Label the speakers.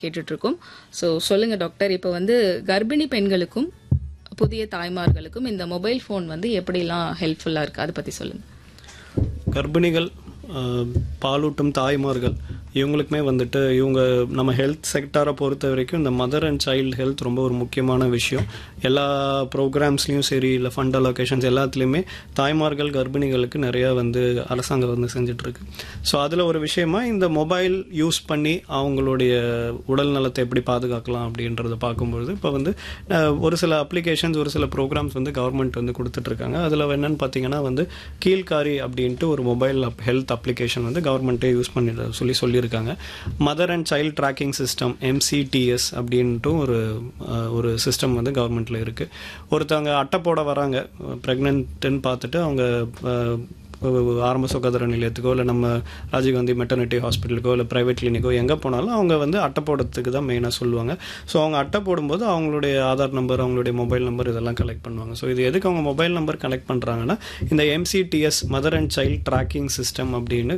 Speaker 1: கேட்டுட்டு இருக்கோம் ஸோ சொல்லுங்க டாக்டர் இப்போ வந்து கர்ப்பிணி பெண்களுக்கும் புதிய தாய்மார்களுக்கும் இந்த மொபைல் ஃபோன் வந்து எப்படிலாம் ஹெல்ப்ஃபுல்லாக இருக்கு அதை பற்றி சொல்லுங்க
Speaker 2: கர்ப்பிணிகள் அஹ், பாலூட்டும் தாய்மார்கள் இவங்களுக்குமே வந்துட்டு இவங்க நம்ம ஹெல்த் செக்டாரை பொறுத்த வரைக்கும் இந்த மதர் அண்ட் சைல்டு ஹெல்த் ரொம்ப ஒரு முக்கியமான விஷயம் எல்லா ப்ரோக்ராம்ஸ்லையும் சரி இல்லை ஃபண்ட் அலோகேஷன்ஸ் எல்லாத்துலேயுமே தாய்மார்கள் கர்ப்பிணிகளுக்கு நிறையா வந்து அரசாங்கம் வந்து செஞ்சுட்ருக்கு ஸோ அதில் ஒரு விஷயமா இந்த மொபைல் யூஸ் பண்ணி அவங்களுடைய உடல் நலத்தை எப்படி பாதுகாக்கலாம் அப்படின்றத பார்க்கும்பொழுது இப்போ வந்து அஹ், ஒரு சில அப்ளிகேஷன்ஸ் ஒரு சில ப்ரோக்ராம்ஸ் வந்து கவர்மெண்ட் வந்து கொடுத்துட்ருக்காங்க அதில் என்னன்னு பார்த்தீங்கன்னா வந்து கீழ்காரி அப்படின்ட்டு ஒரு மொபைல் ஹெல்த் அப்ளிகேஷன் வந்து கவர்மெண்ட்டே யூஸ் பண்ணி சொல்லி சொல்லியிருக்காங்க mother and child tracking system MCTS அப்படின்ட்டும் ஒரு அஹ், ஒரு சிஸ்டம் வந்து கவர்மெண்ட்டில் இருக்குது ஒருத்தவங்க அட்டை போட வராங்க ப்ரெக்னென்ட்டுன்னு பார்த்துட்டு அவங்க அஹ், ஆரம்ப சுகாதார நிலையத்துக்கோ இல்லை நம்ம ராஜீவ்காந்தி மெட்டர்னிட்டி ஹாஸ்பிட்டலுக்கோ இல்லை ப்ரைவேட் கிளினிக்கோ எங்கே போனாலும் அவங்க வந்து அட்டை போடுறதுக்கு தான் மெயினாக சொல்லுவாங்க ஸோ அவங்க அட்டை போடும்போது அவங்களுடைய ஆதார் நம்பர் அவங்களுடைய மொபைல் நம்பர் இதெல்லாம் கலெக்ட் பண்ணுவாங்க ஸோ இது எதுக்கு அவங்க மொபைல் நம்பர் கலெக்ட் பண்ணுறாங்கன்னா இந்த MCTS mother and child tracking system அப்படின்னு